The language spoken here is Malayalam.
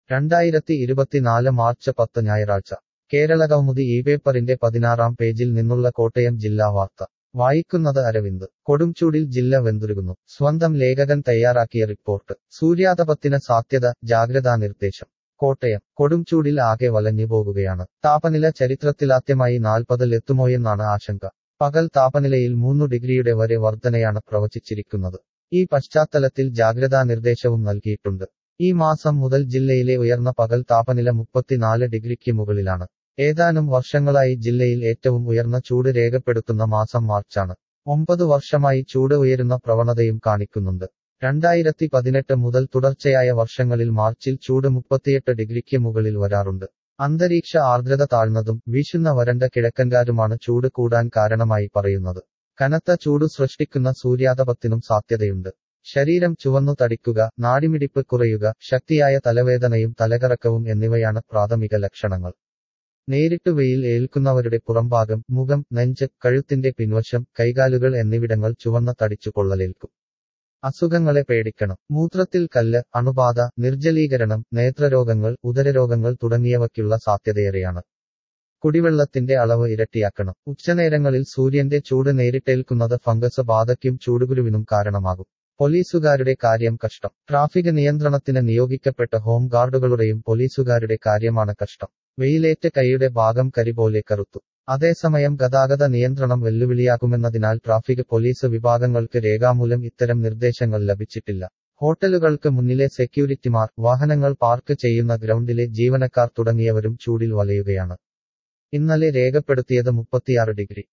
രണ്ടായിരത്തി ഇരുപത്തിനാല് മാർച്ച് പത്ത് ഞായറാഴ്ച കേരളകൗമുദി ഈ പേപ്പറിന്റെ പതിനാറാം പേജിൽ നിന്നുള്ള കോട്ടയം ജില്ലാ വാർത്ത വായിക്കുന്നത് അരവിന്ദ് കൊടുംചൂടിൽ ജില്ല വെന്തുരുകുന്നു സ്വന്തം ലേഖകൻ തയ്യാറാക്കിയ റിപ്പോർട്ട് സൂര്യാതപത്തിന് സാധ്യത ജാഗ്രതാ നിർദ്ദേശം കോട്ടയം കൊടുംചൂടിൽ ആകെ വലഞ്ഞു പോകുകയാണ് താപനില ചരിത്രത്തിലാദ്യമായി നാൽപ്പതിലെത്തുമോയെന്നാണ് ആശങ്ക പകൽ താപനിലയിൽ മൂന്നു ഡിഗ്രിയുടെ വരെ വർധനയാണ് പ്രവചിച്ചിരിക്കുന്നത് ഈ പശ്ചാത്തലത്തിൽ ജാഗ്രതാ നിർദ്ദേശവും നൽകിയിട്ടുണ്ട് ഈ മാസം മുതൽ ജില്ലയിലെ ഉയർന്ന പകൽ താപനില മുപ്പത്തിനാല് ഡിഗ്രിക്ക് മുകളിലാണ് ഏതാനും വർഷങ്ങളായി ജില്ലയിൽ ഏറ്റവും ഉയർന്ന ചൂട് രേഖപ്പെടുത്തുന്ന മാസം മാർച്ചാണ് ഒമ്പത് വർഷമായി ചൂട് ഉയരുന്ന പ്രവണതയും കാണിക്കുന്നുണ്ട് രണ്ടായിരത്തി പതിനെട്ട് മുതൽ തുടർച്ചയായ വർഷങ്ങളിൽ മാർച്ചിൽ ചൂട് മുപ്പത്തിയെട്ട് ഡിഗ്രിക്ക് മുകളിൽ വരാറുണ്ട് അന്തരീക്ഷ ആർദ്രത താഴ്ന്നതും വീശുന്ന വരണ്ട കിഴക്കൻകാരുമാണ് ചൂട് കൂടാൻ കാരണമായി പറയുന്നത് കനത്ത ചൂട് സൃഷ്ടിക്കുന്ന സൂര്യാതപത്തിനും സാധ്യതയുണ്ട് ശരീരം ചുവന്നു തടിക്കുക നാടിമിടിപ്പ് കുറയുക ശക്തിയായ തലവേദനയും തലകറക്കവും എന്നിവയാണ് പ്രാഥമിക ലക്ഷണങ്ങൾ നേരിട്ട് വെയിൽ ഏൽക്കുന്നവരുടെ പുറംഭാഗം മുഖം നെഞ്ച് കഴുത്തിന്റെ പിൻവശം കൈകാലുകൾ എന്നിവിടങ്ങൾ ചുവന്ന തടിച്ചു പൊള്ളലേൽക്കും അസുഖങ്ങളെ പേടിക്കണം മൂത്രത്തിൽ കല്ല് അണുബാധ നിർജ്ജലീകരണം നേത്രരോഗങ്ങൾ ഉദരരോഗങ്ങൾ തുടങ്ങിയവയ്ക്കുള്ള സാധ്യതയേറെയാണ് കുടിവെള്ളത്തിന്റെ അളവ് ഇരട്ടിയാക്കണം ഉച്ചനേരങ്ങളിൽ സൂര്യന്റെ ചൂട് നേരിട്ടേൽക്കുന്നത് ഫംഗസ് ബാധയ്ക്കും ചൂടുകുരുവിനും കാരണമാകും പോലീസുകാരുടെ കാര്യം കഷ്ടം ട്രാഫിക് നിയന്ത്രണത്തിന് നിയോഗിക്കപ്പെട്ട ഹോം ഗാർഡുകളുടെയും പോലീസുകാരുടെ കാര്യമാണ് കഷ്ടം വെയിലേറ്റ് കൈയുടെ ഭാഗം കരി പോലെ കറുത്തു അതേസമയം ഗതാഗത നിയന്ത്രണം വെല്ലുവിളിയാകുമെന്നതിനാൽ ട്രാഫിക് പോലീസ് വിഭാഗങ്ങൾക്ക് രേഖാമൂലം ഇത്തരം നിർദ്ദേശങ്ങൾ ലഭിച്ചിട്ടില്ല ഹോട്ടലുകൾക്ക് മുന്നിലെ സെക്യൂരിറ്റിമാർ വാഹനങ്ങൾ പാർക്ക് ചെയ്യുന്ന ഗ്രൗണ്ടിലെ ജീവനക്കാർ തുടങ്ങിയവരും ചൂടിൽ വലയുകയാണ് ഇന്നലെ രേഖപ്പെടുത്തിയത് മുപ്പത്തിയാറ് ഡിഗ്രി